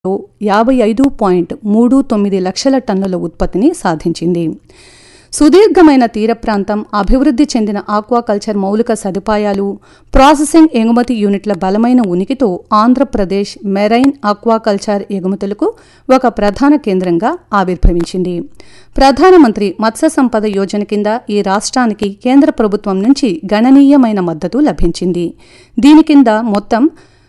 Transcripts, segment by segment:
లో యాభై ఐదు పాయింట్ మూడు తొమ్మిది లక్షల టన్నుల ఉత్పత్తిని సాధించింది సుదీర్ఘమైన తీర ప్రాంతం అభివృద్ధి చెందిన ఆక్వాకల్చర్ మౌలిక సదుపాయాలు ప్రాసెసింగ్ ఎగుమతి యూనిట్ల బలమైన ఉనికితో ఆంధ్రప్రదేశ్ మెరైన్ ఆక్వాకల్చర్ ఎగుమతులకు ఒక ప్రధాన కేంద్రంగా ఆవిర్భవించింది ప్రధానమంత్రి మత్స్య సంపద యోజన కింద ఈ రాష్ట్రానికి కేంద్ర ప్రభుత్వం నుంచి గణనీయమైన మద్దతు లభించింది దీని కింద మొత్తం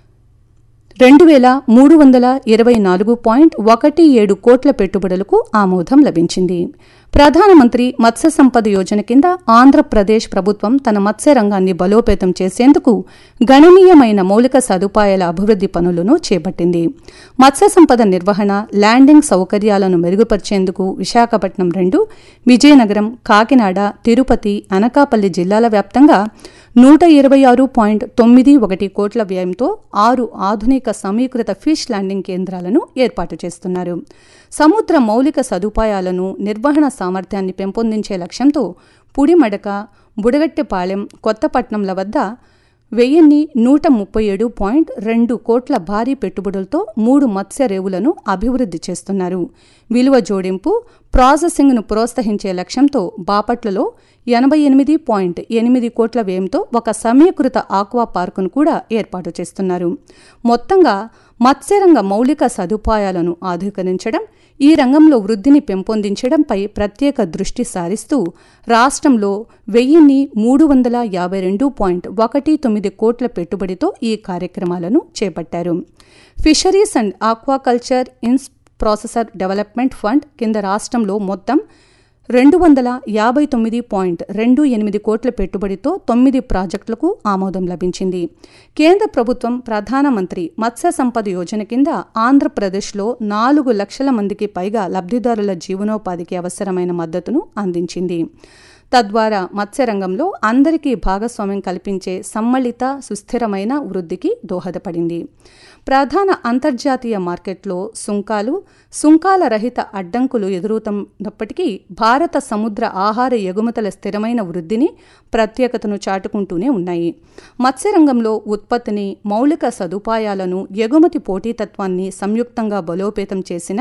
రెండు వేల మూడు వందల ఇరవై నాలుగు పాయింట్ ఒకటి ఏడు కోట్ల పెట్టుబడులకు ఆమోదం లభించింది ప్రధానమంత్రి మత్స్య సంపద యోజన కింద ఆంధ్రప్రదేశ్ ప్రభుత్వం తన మత్స్య రంగాన్ని బలోపేతం చేసేందుకు గణనీయమైన మౌలిక సదుపాయాల అభివృద్ధి పనులను చేపట్టింది మత్స్య సంపద నిర్వహణ ల్యాండింగ్ సౌకర్యాలను మెరుగుపరిచేందుకు విశాఖపట్నం రెండు విజయనగరం కాకినాడ తిరుపతి అనకాపల్లి జిల్లాల వ్యాప్తంగా నూట ఇరవై ఆరు పాయింట్ తొమ్మిది ఒకటి కోట్ల వ్యయంతో ఆరు ఆధునిక సమీకృత ఫిష్ ల్యాండింగ్ కేంద్రాలను ఏర్పాటు చేస్తున్నారు సముద్ర మౌలిక సదుపాయాలను నిర్వహణ సామర్థ్యాన్ని పెంపొందించే లక్ష్యంతో పుడిమడక బుడగట్టెపాలెం కొత్తపట్నంల వద్ద వెయ్యిన్ని నూట ముప్పై ఏడు పాయింట్ రెండు కోట్ల భారీ పెట్టుబడులతో మూడు మత్స్య రేవులను అభివృద్ధి చేస్తున్నారు విలువ జోడింపు ప్రాసెసింగ్ను ప్రోత్సహించే లక్ష్యంతో బాపట్లలో ఎనభై ఎనిమిది పాయింట్ ఎనిమిది కోట్ల వ్యయంతో ఒక సమీకృత ఆక్వా పార్కును కూడా ఏర్పాటు చేస్తున్నారు మొత్తంగా మత్స్యరంగ మౌలిక సదుపాయాలను ఆధునీకరించడం ఈ రంగంలో వృద్ధిని పెంపొందించడంపై ప్రత్యేక దృష్టి సారిస్తూ రాష్ట్రంలో వెయ్యిన్ని మూడు వందల యాభై రెండు పాయింట్ ఒకటి తొమ్మిది కోట్ల పెట్టుబడితో ఈ కార్యక్రమాలను చేపట్టారు fisheries and aquaculture infrastructure development fund కింద రాష్ట్రంలో మొత్తం రెండు వందల యాభై తొమ్మిది పాయింట్ రెండు ఎనిమిది కోట్ల పెట్టుబడితో తొమ్మిది ప్రాజెక్టులకు ఆమోదం లభించింది కేంద్ర ప్రభుత్వం ప్రధానమంత్రి మత్స్య సంపద యోజన కింద ఆంధ్రప్రదేశ్లో నాలుగు లక్షల మందికి పైగా లబ్ధిదారుల జీవనోపాధికి అవసరమైన మద్దతును అందించింది తద్వారా మత్స్యరంగంలో అందరికీ భాగస్వామ్యం కల్పించే సమ్మళిత సుస్థిరమైన వృద్ధికి దోహదపడింది ప్రధాన అంతర్జాతీయ మార్కెట్లో సుంకాలు సుంకాల రహిత అడ్డంకులు ఎదురవుతున్నప్పటికీ భారత సముద్ర ఆహార ఎగుమతుల స్థిరమైన వృద్ధిని ప్రత్యేకతను చాటుకుంటూనే ఉన్నాయి మత్స్యరంగంలో ఉత్పత్తిని మౌలిక సదుపాయాలను ఎగుమతి పోటీతత్వాన్ని సంయుక్తంగా బలోపేతం చేసిన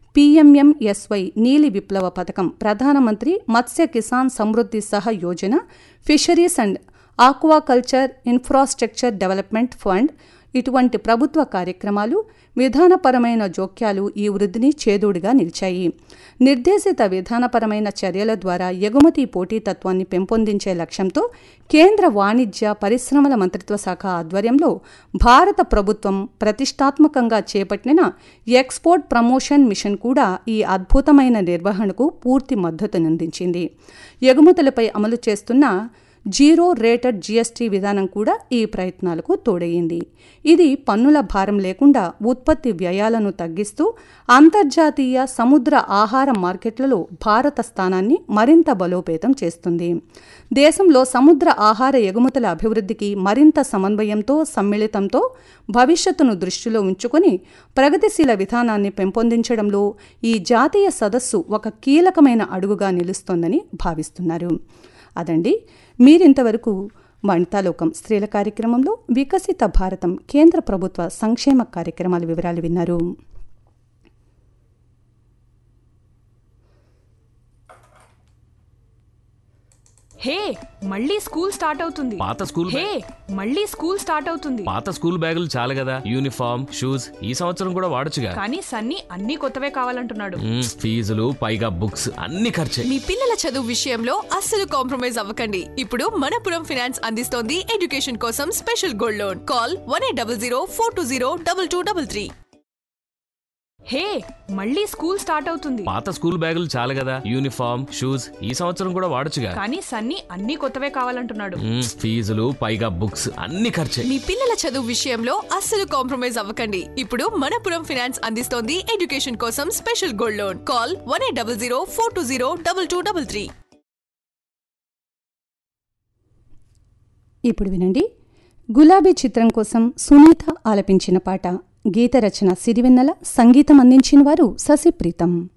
పీఎంఎంఎస్వై నీలి విప్లవ పథకం ప్రధానమంత్రి మత్స్య Kisan Samriddhi Sah Yojana fisheries and aquaculture infrastructure development fund ఇటువంటి ప్రభుత్వ కార్యక్రమాలు విధానపరమైన జోక్యాలు ఈ వృద్ధిని చేదోడుగా నిలిచాయి నిర్దేశిత విధానపరమైన చర్యల ద్వారా ఎగుమతి పోటీతత్వాన్ని పెంపొందించే లక్ష్యంతో కేంద్ర వాణిజ్య పరిశ్రమల మంత్రిత్వ శాఖ ఆధ్వర్యంలో భారత ప్రభుత్వం ప్రతిష్టాత్మకంగా చేపట్టిన ఎక్స్పోర్ట్ ప్రమోషన్ మిషన్ కూడా ఈ అద్భుతమైన నిర్వహణకు పూర్తి మద్దతునందించింది ఎగుమతులపై అమలు చేస్తున్న జీరో రేటెడ్ జీఎస్టీ విధానం కూడా ఈ ప్రయత్నాలకు తోడయింది ఇది పన్నుల భారం లేకుండా ఉత్పత్తి వ్యయాలను తగ్గిస్తూ అంతర్జాతీయ సముద్ర ఆహార మార్కెట్లలో భారత స్థానాన్ని మరింత బలోపేతం చేస్తుంది దేశంలో సముద్ర ఆహార ఎగుమతుల అభివృద్ధికి మరింత సమన్వయంతో సమ్మిళితంతో భవిష్యత్తును దృష్టిలో ఉంచుకొని ప్రగతిశీల విధానాన్ని పెంపొందించడంలో ఈ జాతీయ సదస్సు ఒక కీలకమైన అడుగుగా నిలుస్తోందని భావిస్తున్నారు అదండి మీరింతవరకు వనితాలోకం స్త్రీల కార్యక్రమంలో వికసిత భారతం కేంద్ర ప్రభుత్వ సంక్షేమ కార్యక్రమాల వివరాలు విన్నారు హే మళ్ళీ స్కూల్ స్టార్ట్ అవుతుంది పాత స్కూల్ హే మళ్ళీ స్కూల్ స్టార్ట్ అవుతుంది పాత స్కూల్ బ్యాగులు చాలు కదా యూనిఫామ్ షూస్ ఈ సంవత్సరం కూడా వాడొచ్చుగా కానీ సన్నీ అన్ని కొత్తవే కావాలంటున్నాడు మ్మ్, ఫీజులు పైగా బుక్స్ అన్ని ఖర్చే మీ పిల్లల చదువు విషయంలో అస్సలు కాంప్రమైజ్ అవ్వకండి ఇప్పుడు మనపురం ఫినాన్స్ అందిస్తోంది ఎడ్యుకేషన్ కోసం special gold loan call one eight double zero four two zero double two double three hey మళ్ళీ స్కూల్ స్టార్ట్ అవుతుంది పాత స్కూల్ బ్యాగులు చాలు కదా యూనిఫామ్ షూస్ ఈ సంవత్సరం కూడా వాడొచ్చుగా కానీ సన్నీ అన్ని కొత్తవే కావాలంటున్నాడు మ్మ్, ఫీజులు పైగా బుక్స్ అన్ని ఖర్చే మీ పిల్లల చదువు విషయంలో అస్సలు కాంప్రమైజ్ అవ్వకండి ఇప్పుడు మనపురం ఫినాన్స్ అందిస్తోంది ఎడ్యుకేషన్ కోసం special gold loan call one eight double zero four two zero double two double three ఇప్పుడు వినండి గులాబీ చిత్రం కోసం సునీత ఆలపించిన పాట గీత రచన సిరివెన్నెల సంగీతం అందించిన వారు శశి ప్రీతం